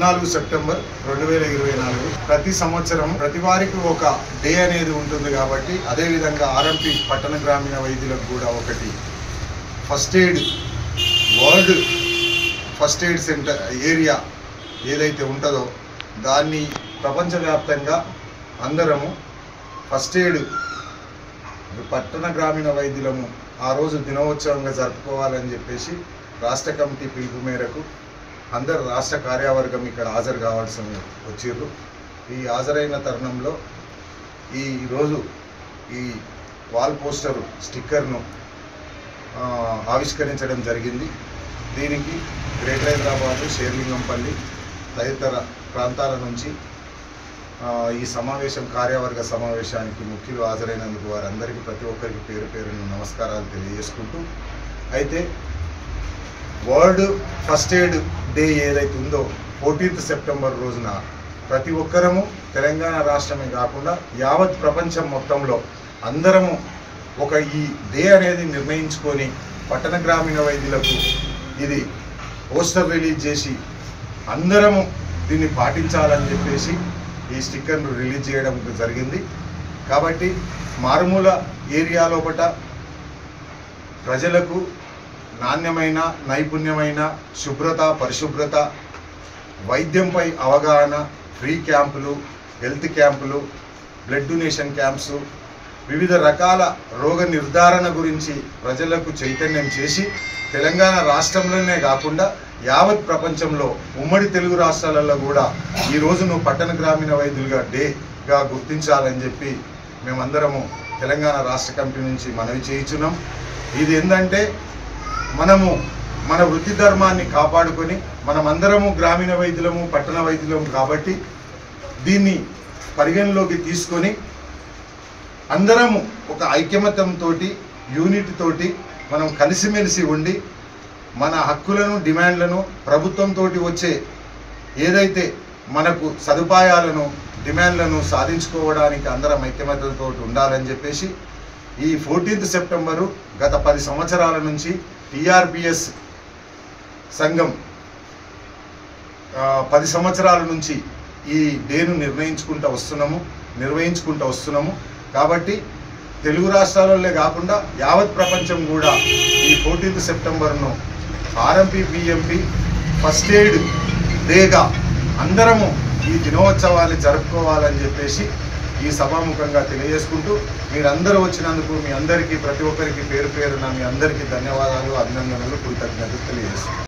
పద్నాలుగు సెప్టెంబర్ రెండు వేల ఇరవై నాలుగు ప్రతి సంవత్సరం ప్రతి వారికి ఒక డే అనేది ఉంటుంది కాబట్టి అదేవిధంగా ఆర్ఎంపీ పట్టణ గ్రామీణ వైద్యులకు కూడా ఒకటి first aid world first aid centre area ఏదైతే ఉంటుందో దాన్ని ప్రపంచవ్యాప్తంగా అందరము ఫస్ట్ ఎయిడ్ పట్టణ గ్రామీణ వైద్యులము ఆ రోజు దినోత్సవంగా జరుపుకోవాలని చెప్పేసి రాష్ట్ర కమిటీ పిలుపు మేరకు అందరు రాష్ట్ర కార్యవర్గం ఇక్కడ హాజరు కావాల్సి వచ్చిర్రు ఈ హాజరైన తరుణంలో ఈ రోజు ఈ వాల్ పోస్టర్ స్టిక్కర్ను ఆ, ఆవిష్కరించడం జరిగింది దీనికి గ్రేటర్ హైదరాబాద్ షేర్లింగంపల్లి తదితర ప్రాంతాల నుంచి ఆ, ఈ సమావేశం కార్యవర్గ సమావేశానికి ముఖ్యులు హాజరైనందుకు వారందరికీ ప్రతి ఒక్కరికి పేరు పేరున నమస్కారాలు తెలియజేసుకుంటూ అయితే వరల్డ్ ఫస్ట్ ఎయిడ్ డే ఏదైతే ఉందో ఫోర్టీన్త్ సెప్టెంబర్ రోజున ప్రతి ఒక్కరము తెలంగాణ రాష్ట్రమే కాకుండా యావత్ ప్రపంచం మొత్తంలో అందరము ఒక ఈ డే అనేది నిర్ణయించుకొని పట్టణ గ్రామీణ వైద్యులకు ఇది పోస్టర్ రిలీజ్ చేసి అందరము దీన్ని పాటించాలని చెప్పేసి ఈ స్టిక్కర్ను రిలీజ్ చేయడం జరిగింది కాబట్టి మారుమూల ఏరియా లోపట ప్రజలకు నాణ్యమైన నైపుణ్యమైన శుభ్రత పరిశుభ్రత వైద్యంపై అవగాహన ఫ్రీ క్యాంపులు హెల్త్ క్యాంపులు బ్లడ్ డొనేషన్ క్యాంప్స్ వివిధ రకాల రోగ నిర్ధారణ గురించి ప్రజలకు చైతన్యం చేసి తెలంగాణ రాష్ట్రంలోనే కాకుండా యావత్ ప్రపంచంలో ఉమ్మడి తెలుగు రాష్ట్రాలలో కూడా ఈ రోజును పట్టణ గ్రామీణ వైద్యులుగా డేగా గుర్తించాలని చెప్పి మేమందరము తెలంగాణ రాష్ట్ర కమిటీ నుంచి మనవి చేయించున్నాం ఇది ఏంటంటే మనము మన వృత్తి ధర్మాన్ని కాపాడుకొని మనమందరము గ్రామీణ వైద్యులము పట్టణ వైద్యులము కాబట్టి దీన్ని పరిగణలోకి తీసుకొని అందరము ఒక ఐక్యమత్యంతో యూనిట్ తోటి మనం కలిసిమెలిసి ఉండి మన హక్కులను డిమాండ్లను ప్రభుత్వంతో వచ్చే ఏదైతే మనకు సదుపాయాలను డిమాండ్లను సాధించుకోవడానికి అందరం ఐక్యమత్యంతో ఉండాలని చెప్పేసి ఈ ఫోర్టీన్త్ సెప్టెంబరు గత పది సంవత్సరాల నుంచి టీఆర్పిఎస్ సంఘం ఆ, పది సంవత్సరాల నుంచి ఈ డేను నిర్ణయించుకుంటూ వస్తున్నాము నిర్వహించుకుంటూ వస్తున్నాము కాబట్టి తెలుగు రాష్ట్రాలలో కాకుండా యావత్ ప్రపంచం కూడా ఈ ఫోర్టీన్త్ సెప్టెంబర్ను ఆర్ఎంపీ బిఎంపి ఫస్ట్ ఎయిడ్ డేగా అందరము ఈ దినోత్సవాన్ని జరుపుకోవాలని చెప్పేసి ఈ సభాముఖంగా తెలియజేసుకుంటూ మీరందరూ వచ్చినందుకు మీ అందరికీ ప్రతి ఒక్కరికి పేరు పేరున మీ అందరికీ ధన్యవాదాలు అభినందనలు కృతజ్ఞతలు తెలియజేస్తున్నాను